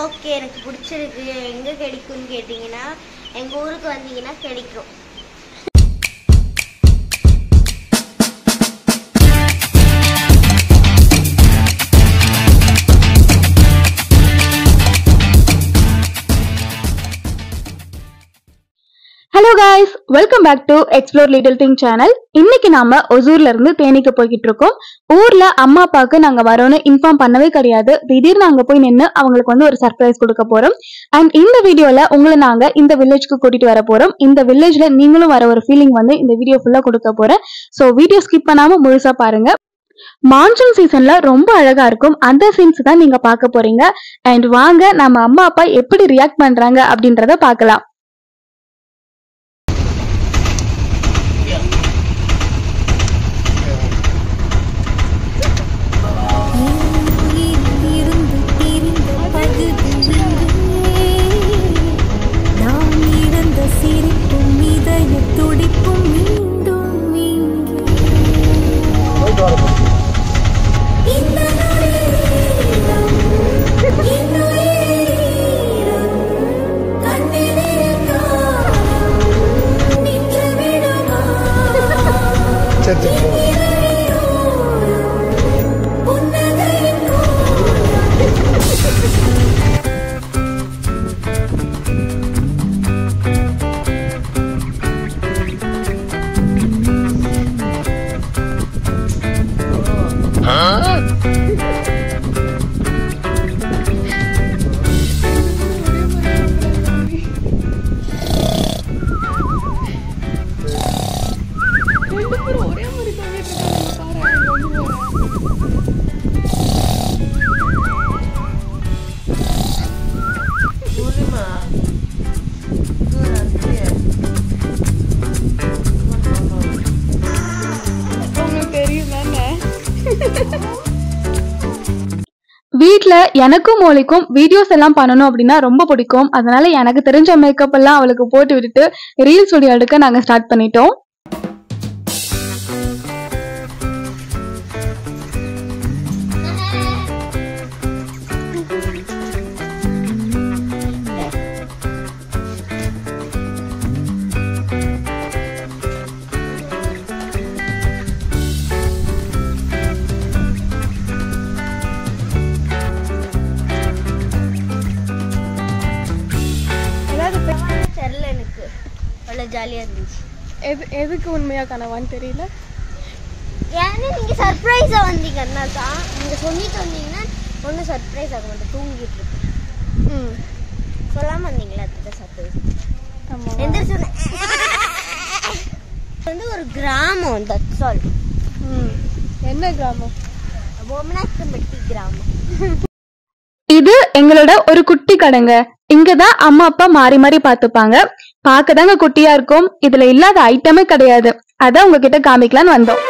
Okay எனக்கு பிடிச்சிருக்கு எங்கே கிடைக்கும்னு கேட்டிங்கன்னா எங்கள் ஊருக்கு வந்தீங்கன்னா கிடைக்கும் hello guys welcome back to explore little thing channel இன்னைக்கு நாம ஒசூர்ல இருந்து தேனிக்கு போய்கிட்டு இருக்கோம் ஊர்ல அம்மா அப்பாவுக்கு நாங்க வரோம்னு இன்ஃபார்ம் பண்ணவே கிடையாது திடீர்னு அங்க போய் நின்று அவங்களுக்கு வந்து ஒரு சர்ப்ரைஸ் கொடுக்க போறோம் அண்ட் இந்த வீடியோல உங்களை நாங்க இந்த வில்லேஜ்க்கு கூட்டிட்டு வர போறோம் இந்த வில்லேஜ்ல நீங்களும் வர ஒரு ஃபீலிங் வந்து இந்த வீடியோ ஃபுல்லா கொடுக்க போறேன் ஸோ வீடியோ ஸ்கிப் பண்ணாம முழுசா பாருங்க மான்சூன் சீசன்ல ரொம்ப அழகா இருக்கும் அந்த சீன்ஸ் தான் நீங்க பார்க்க போறீங்க அண்ட் வாங்க நம்ம அம்மா அப்பா எப்படி ரியாக்ட் பண்றாங்க அப்படின்றத பார்க்கலாம் இருந்து பிரிந்த பகுதியிலே நாம் இழந்த சிரிப்பும் இதய துடிப்பும் மீண்டும் இங்கே இந்த நொடியிலும் இன்னுயிரும் கண்ணிலே காலம் நின்று விடுமா புன்னகையின் வீட்ல எனக்கும் மோலிக்கும் வீடியோஸ் எல்லாம் பண்ணணும் அப்படின்னா ரொம்ப பிடிக்கும் அதனால எனக்கு தெரிஞ்ச மேக்கப் எல்லாம் அவளுக்கு போட்டு விட்டுட்டு ரீல்ஸ் வீடியோ எடுக்க நாங்க ஸ்டார்ட் பண்ணிட்டோம் தெரில எனக்கு அவ்வளோ ஜாலியாக இருந்துச்சு எது எதுக்கு உண்மையா கனவான்னு தெரியல ஏன்னா நீங்கள் சர்ப்ரைஸாக வந்தீங்கன்னா தான் நீங்கள் சொல்லிட்டு வந்தீங்கன்னா ஒன்றும் சர்ப்ரைஸ் ஆக மாட்டேன் தூங்கிட்டு இருக்கேன் ம் சொல்லாமல் வந்தீங்களா அதுதான் சர்ப்ரைஸ் ஆமா எந்த சொன்ன வந்து ஒரு கிராமம் தட்ஸ் ஆல் ம் என்ன கிராமம் பொம்மனாக்கம்பட்டி கிராமம் இது எங்களோட ஒரு குட்டி கடைங்க இங்கதான் அம்மா அப்பா மாறி மாறி பாத்துப்பாங்க பார்க்கதாங்க குட்டியா இருக்கும் இதுல இல்லாத ஐட்டமே கிடையாது அதான் உங்ககிட்ட காமிக்கலாம்னு வந்தோம்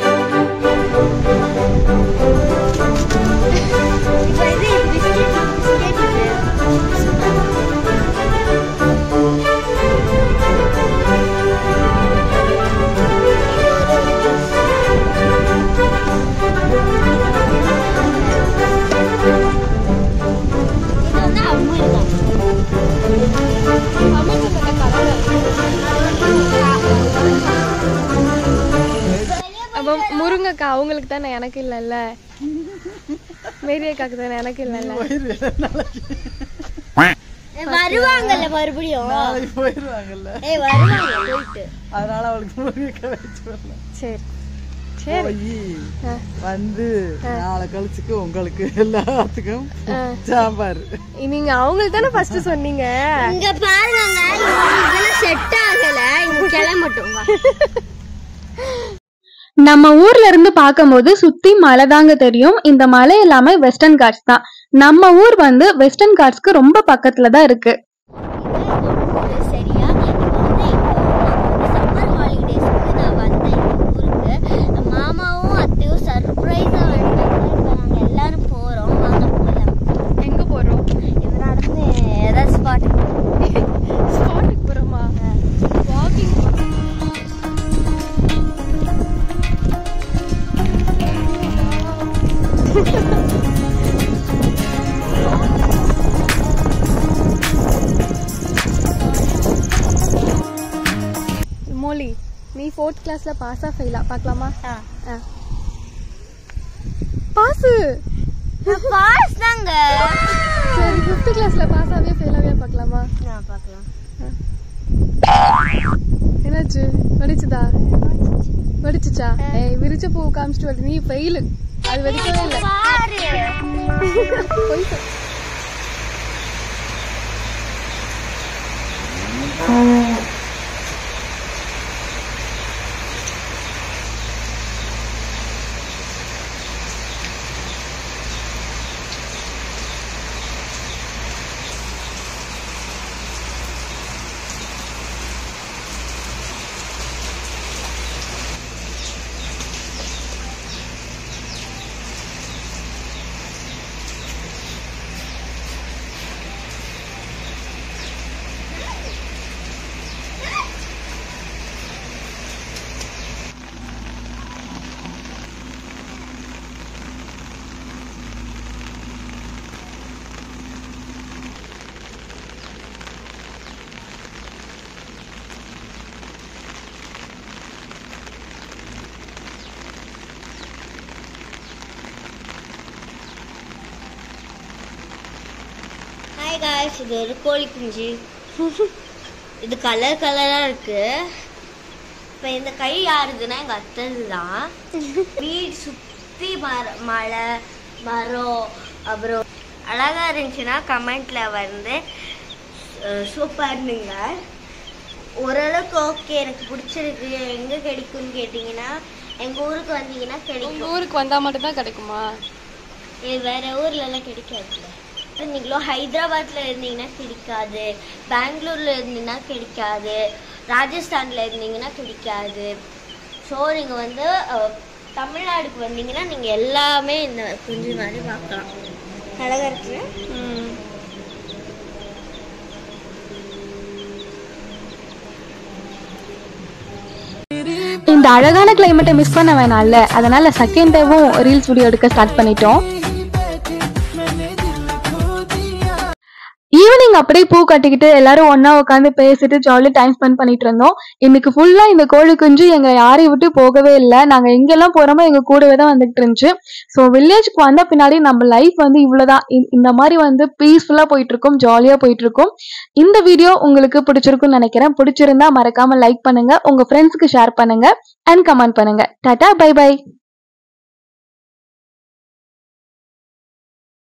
இப்போ இது பிஸ்கெட் பிஸ்கெட் இது வந்து அமுல் தான் அப்போ முருங்கைக்காய் அவங்களுக்கு தானே எனக்கு இல்லைல்ல மேரியக்காக்கு தானே எனக்கு இல்லைல்ல வருவாங்கல்ல மறுபடியும் நாளைக்கு போயிருவாங்கல்ல ஏய் வருவாங்க போயிட்டு அதனால அவளுக்கு முருங்கைக்காய் வச்சு வரல சரி சரி போய் வந்து நாளை கழிச்சுக்கு உங்களுக்கு எல்லாத்துக்கும் சாம்பார் நீங்க அவங்களுக்கு தானே ஃபர்ஸ்ட் சொன்னீங்க இங்க பாருங்க இதெல்லாம் செட் ஆகல இங்க கிளம்பட்டும் வா நம்ம ஊர்ல இருந்து பார்க்கும்போது சுத்தி மலை தாங்க தெரியும் இந்த மலை எல்லாமே வெஸ்டர்ன் காட்ஸ் தான் நம்ம ஊர் வந்து வெஸ்டர்ன் காட்ஸ்க்கு ரொம்ப பக்கத்துல தான் இருக்கு சரியா சம்மர் ஹாலிடேஸ்க்கு நான் வந்தேன் எங்க ஊருக்கு மாமாவும் அத்தையும் சர்ப்ரைஸா வந்துட்டாங்க இப்போ நாங்க எல்லாரும் போறோம் வாங்க போலாம் எங்க போறோம் இது நடந்து ஏதாவது ஸ்பாட் ஸ்பாட்டுக்கு போறோமா வாக்கிங் நீ ஃபோர்த் கிளாஸ்ல பாஸா ஃபெயிலா பார்க்கலாமா ஆ. பாஸு பாஸ் தாங்க சரி ஃபிஃப்த் கிளாஸ்ல பாஸ் ஆவே ஃபெயில் ஆவே பார்க்கலாமா நான் பார்க்கலாம் என்னாச்சு வடிச்சுதா வடிச்சுச்சா ஏய் விரிச்ச பூ காமிச்சிட்டு வருது நீ ஃபெயிலு அது வெடிக்கவே இல்லை பாரு போய் சொல். ஹாய் காய்ஸ் இது ஒரு கோழி குஞ்சு இது கலர் கலராக இருக்கு இப்போ இந்த கை யாருதுன்னா எங்கள் அத்தது தான் வீடு சுற்றி மர மலை மரம் அப்புறம் அழகாக இருந்துச்சுன்னா கமெண்ட்டில் வந்து சூப்பர்னுங்க ஓரளவுக்கு ஓகே எனக்கு பிடிச்சிருக்கு எங்கே கிடைக்கும்னு கேட்டிங்கன்னா எங்கள் ஊருக்கு வந்தீங்கன்னா உங்க கிடைக்கும் ஊருக்கு வந்தா மட்டும் தான் கிடைக்குமா இது வேற ஊர்ல எல்லாம் கிடைக்காதுல்ல நீங்களும் ஹைதராபாத்ல இருந்தீங்கன்னா கிடைக்காது பெங்களூர்ல இருந்தீங்கன்னா கிடைக்காது ராஜஸ்தான்ல இருந்தீங்கன்னா கிடைக்காது ஸோ நீங்க வந்து அஹ், தமிழ்நாடுக்கு வந்தீங்கன்னா நீங்க எல்லாமே இந்த குஞ்சு மாதிரி பார்க்கலாம் அழகா இருக்கு ம் இந்த அழகான கிளைமேட்டை மிஸ் பண்ண வேணாம்ல அதனால செகண்ட் டைமும் ரீல்ஸ் வீடியோ எடுக்க ஸ்டார்ட் பண்ணிட்டோம் ஈவினிங் அப்படியே பூ கட்டிக்கிட்டு எல்லாரும் ஒண்ணா உட்காந்து பேசிட்டு ஜாலி டைம் ஸ்பெண்ட் பண்ணிட்டு இருந்தோம் இன்னைக்கு ஃபுல்லா இந்த கோழி குஞ்சு எங்க யாரையும் விட்டு போகவே இல்லை நாங்க எங்கெல்லாம் போறோமோ எங்க கூடவே தான் வந்துகிட்டு இருந்துச்சு ஸோ வில்லேஜ்க்கு வந்த பின்னாடி நம்ம லைஃப் வந்து இவ்வளவுதான் இ- இந்த மாதிரி வந்து பீஸ்ஃபுல்லா போயிட்டு இருக்கோம் ஜாலியா போயிட்டு இருக்கோம் இந்த வீடியோ உங்களுக்கு பிடிச்சிருக்கும்னு நினைக்கிறேன் பிடிச்சிருந்தா மறக்காம லைக் பண்ணுங்க உங்க ஃப்ரெண்ட்ஸ்க்கு ஷேர் பண்ணுங்க அண்ட் கமெண்ட் பண்ணுங்க டாடா பை பை